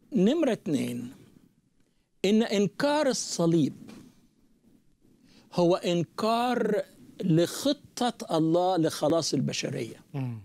نمرة اتنين إن إنكار الصليب هو إنكار لخطة الله لخلاص البشرية مم.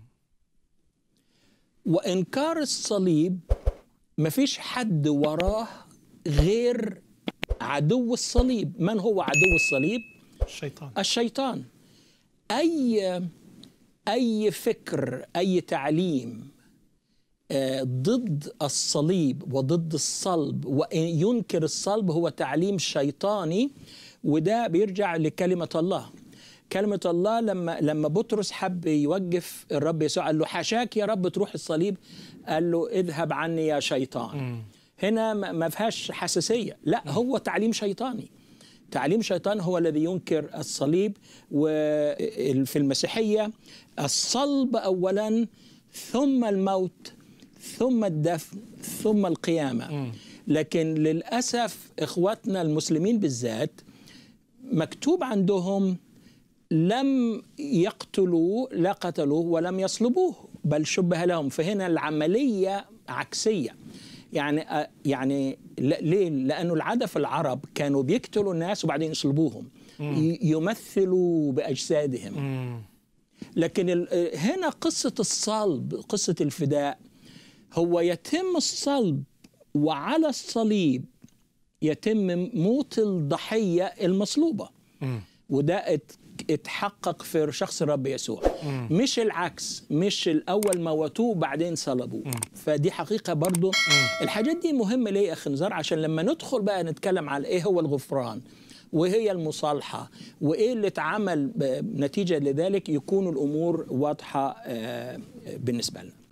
وإنكار الصليب مفيش حد وراه غير عدو الصليب من هو عدو الصليب؟ الشيطان الشيطان أي أي فكر أي تعليم آه، ضد الصليب وضد الصلب وينكر الصلب هو تعليم شيطاني وده بيرجع لكلمة الله كلمة الله لما لما بطرس حب يوقف الرب يسوع قال له حاشاك يا رب تروح الصليب قال له اذهب عني يا شيطان مم. هنا ما ما فيهاش حساسية لا هو تعليم شيطاني تعليم شيطان هو الذي ينكر الصليب وفي المسيحية الصلب أولا ثم الموت ثم الدفن ثم القيامة مم. لكن للأسف إخواتنا المسلمين بالذات مكتوب عندهم لم يقتلوا لا قتلوه ولم يصلبوه بل شبه لهم فهنا العملية عكسية يعني يعني ل- ليه؟ لأنه العادة في العرب كانوا بيقتلوا الناس وبعدين يصلبوهم ي- يمثلوا بأجسادهم مم. لكن ال- هنا قصة الصلب قصة الفداء هو يتم الصلب وعلى الصليب يتم موت الضحية المصلوبة مم. وده ات- اتحقق في شخص الرب يسوع مم. مش العكس مش الأول موتوه وبعدين صلبوه فدي حقيقة برضو الحاجات دي مهمة ليه يا أخي نزار عشان لما ندخل بقى نتكلم على إيه هو الغفران وهي المصالحة وإيه اللي اتعمل ب- نتيجة لذلك يكون الأمور واضحة آه، بالنسبة لنا